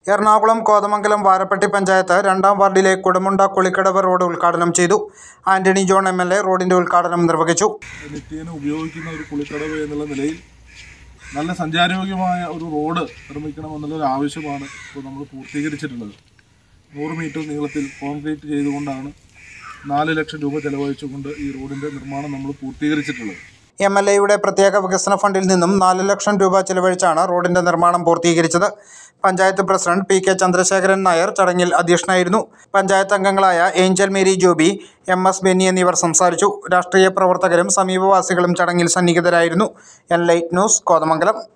എറണാകുളം കോതമംഗലം വാരപ്പെട്ടി പഞ്ചായത്ത് രണ്ടാം വാർഡിലെ കുടമുണ്ട കുളിക്കടവ് റോഡ് ഉദ്ഘാടനം ചെയ്തു Antony John M L A റോഡിന്റെ ഉദ്ഘാടനം നിർവഹിച്ചു നിത്യേന ഉപയോഗിക്കുന്ന ഒരു കുളിക്കടവ് എന്നുള്ള നിലയിൽ നല്ല സഞ്ചാരയോഗ്യമായ ഒരു റോഡ് നിർമ്മിക്കണമെന്നുള്ള ഒരു ആവശ്യമാണ് ഇപ്പോൾ നമ്മൾ പൂർത്തീകരിച്ചിട്ടുള്ളത് നൂറ് മീറ്റർ നീളത്തിൽ കോൺക്രീറ്റ് ചെയ്തുകൊണ്ടാണ് നാല് ലക്ഷം രൂപ ചെലവഴിച്ചുകൊണ്ട് ഈ റോഡിൻ്റെ നിർമ്മാണം നമ്മൾ പൂർത്തീകരിച്ചിട്ടുള്ളത് എം എൽ എയുടെ പ്രത്യേക വികസന ഫണ്ടിൽ നിന്നും നാല് ലക്ഷം രൂപ ചെലവഴിച്ചാണ് റോഡിന്റെ നിർമ്മാണം പൂർത്തീകരിച്ചത് panchayat president P K Chandrasekharan Nair ചടങ്ങിൽ അധ്യക്ഷനായിരുന്നു പഞ്ചായത്ത് അംഗങ്ങളായ ഏഞ്ചൽ മേരി ജോബി എം എസ് ബെന്നി എന്നിവർ സംസാരിച്ചു രാഷ്ട്രീയ പ്രവർത്തകരും സമീപവാസികളും ചടങ്ങിൽ സന്നിഹിതരായിരുന്നു എൻ ലൈറ്റ് ന്യൂസ് കോതമംഗലം